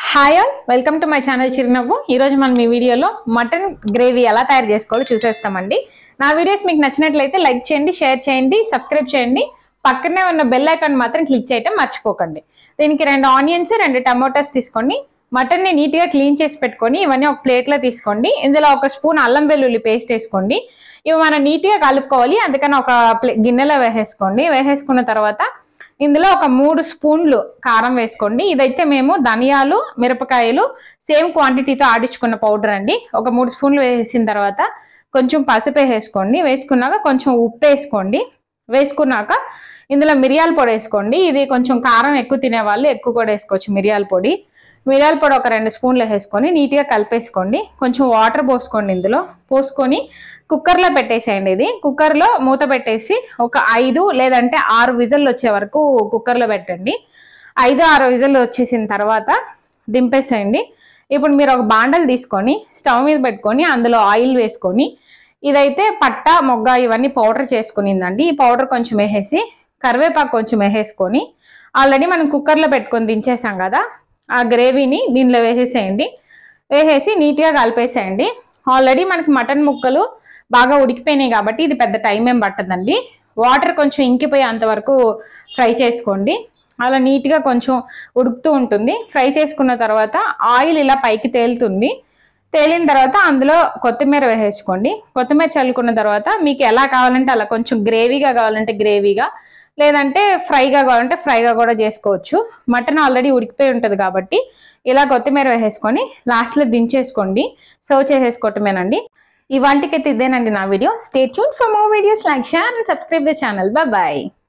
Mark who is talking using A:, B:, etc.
A: hi all welcome to my channel చిరునవ్వు ఈరోజు మనం ఈ వీడియోలో మటన్ గ్రేవీ ఎలా తయారు చేసుకోవాలో చూసేస్తామండి నా వీడియోస్ మీకు నచ్చినట్లయితే లైక్ చేయండి షేర్ చేయండి సబ్స్క్రైబ్ చేయండి పక్కనే ఉన్న బెల్ ఐకాన్ మాత్రం క్లిక్ చేయటం మర్చిపోకండి దీనికి రెండు ఆనియన్స్ రెండు టమోటాస్ తీసుకోండి మటన్ని నీట్గా క్లీన్ చేసి పెట్టుకొని ఇవన్నీ ఒక ప్లేట్లో తీసుకోండి ఇందులో ఒక స్పూన్ అల్లం వెల్లుల్లి పేస్ట్ వేసుకోండి ఇవి మనం నీట్గా కలుపుకోవాలి అందుకని ఒక ప్లే గిన్నెలో వేసేసుకోండి వేసేసుకున్న తర్వాత ఇందులో ఒక మూడు స్పూన్లు కారం వేసుకోండి ఇదైతే మేము ధనియాలు మిరపకాయలు సేమ్ క్వాంటిటీతో ఆడించుకున్న పౌడర్ అండి ఒక మూడు స్పూన్లు వేసిన తర్వాత కొంచెం పసుపు వేసుకోండి వేసుకున్నాక కొంచెం ఉప్పు వేసుకోండి వేసుకున్నాక ఇందులో మిరియాల పొడి వేసుకోండి ఇది కొంచెం కారం ఎక్కువ తినే వాళ్ళు ఎక్కువ కూడా వేసుకోవచ్చు మిరియాల పొడి మిరియాల పొడి ఒక రెండు స్పూన్లు వేసుకొని నీట్గా కలిపేసుకోండి కొంచెం వాటర్ పోసుకోండి ఇందులో పోసుకొని కుక్కర్లో పెట్టేసేయండి ఇది కుక్కర్లో మూత పెట్టేసి ఒక ఐదు లేదంటే ఆరు విజల్లు వచ్చే వరకు కుక్కర్లో పెట్టండి ఐదు ఆరు విజల్లు వచ్చేసిన తర్వాత దింపేసేయండి ఇప్పుడు మీరు ఒక బాండలు తీసుకొని స్టవ్ మీద పెట్టుకొని అందులో ఆయిల్ వేసుకొని ఇదైతే పట్ట మొగ్గ ఇవన్నీ పౌడర్ చేసుకునిందండి ఈ పౌడర్ కొంచెం వేసేసి కరివేపాకు కొంచెం వేసేసుకొని ఆల్రెడీ మనం కుక్కర్లో పెట్టుకొని దించేసాం కదా ఆ గ్రేవీని దీనిలో వేసేసేయండి వేసేసి నీట్గా కలిపేసేయండి ఆల్రెడీ మనకి మటన్ ముక్కలు బాగా ఉడికిపోయినాయి కాబట్టి ఇది పెద్ద టైం ఏం పట్టదండి వాటర్ కొంచెం ఇంకిపోయి అంతవరకు ఫ్రై చేసుకోండి అలా నీట్గా కొంచెం ఉడుకుతూ ఉంటుంది ఫ్రై చేసుకున్న తర్వాత ఆయిల్ ఇలా పైకి తేలుతుంది తేలిన తర్వాత అందులో కొత్తిమీర వేసేసుకోండి కొత్తిమీర చల్లుకున్న తర్వాత మీకు ఎలా కావాలంటే అలా కొంచెం గ్రేవీగా కావాలంటే గ్రేవీగా లేదంటే ఫ్రైగా కావాలంటే ఫ్రైగా కూడా చేసుకోవచ్చు మటన్ ఆల్రెడీ ఉడికిపోయి ఉంటుంది కాబట్టి ఇలా కొత్తిమీర వేసేసుకొని లాస్ట్లో దించేసుకోండి సర్వ్ చేసేసుకోవటమేనండి ఇవాంటికైతే ఇదేనండి నా video stay tune for more videos like share and subscribe the channel bye